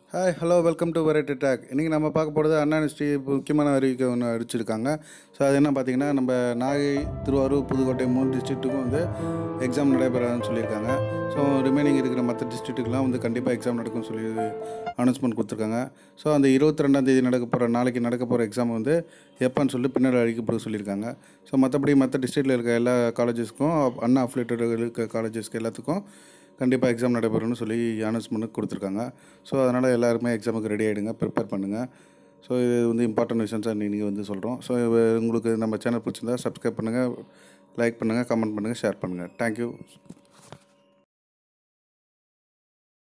hi hello welcome to variety tag இன்றைக்கி நம்ம பார்க்க போகிறது அண்ணா யூனிவர்சிட்டி முக்கியமான அறிவிக்கை ஒன்று அடிச்சிருக்காங்க ஸோ அது என்ன பார்த்தீங்கன்னா நம்ம நாகை திருவாரூர் புதுக்கோட்டை மூணு டிஸ்ட்ரிக்ட்டுக்கும் வந்து எக்ஸாம் நடைபெறாதுன்னு சொல்லியிருக்காங்க ஸோ ரிமைனிங் இருக்கிற மற்ற டிஸ்ட்ரிக்ட்டுக்கெலாம் வந்து கண்டிப்பாக எக்ஸாம் நடக்கும்னு சொல்லி அனௌன்ஸ்மெண்ட் கொடுத்துருக்காங்க ஸோ அந்த இருபத்தி ரெண்டாந்தேதி நடக்க போகிற நாளைக்கு நடக்க போகிற எக்ஸாம் வந்து எப்போன்னு சொல்லி பின்னாடி அழிக்கப்பட சொல்லியிருக்காங்க ஸோ மற்றபடி மற்ற டிஸ்ட்ரிக்டில் இருக்க எல்லா காலேஜஸ்க்கும் அண்ணா அஃபிலேட்டட் இருக்க காலேஜஸ்க்கு எல்லாத்துக்கும் கண்டிப்பாக எக்ஸாம் நடைபெறும்னு சொல்லி அனௌன்ஸ்மெண்ட் கொடுத்துருக்காங்க ஸோ அதனால் எல்லாருமே எக்ஸாமுக்கு ரெடி ஆகிடுங்க ப்ரிப்பேர் பண்ணுங்கள் ஸோ இது வந்து இம்பார்ட்டன்ட் விஷயம்ஸ் இன்றைக்கி வந்து சொல்கிறோம் ஸோ உங்களுக்கு நம்ம சேனல் பிடிச்சிருந்தா சப்ஸ்கிரைப் பண்ணுங்கள் லைக் பண்ணுங்கள் கமெண்ட் பண்ணுங்கள் ஷேர் பண்ணுங்கள் தேங்க்யூ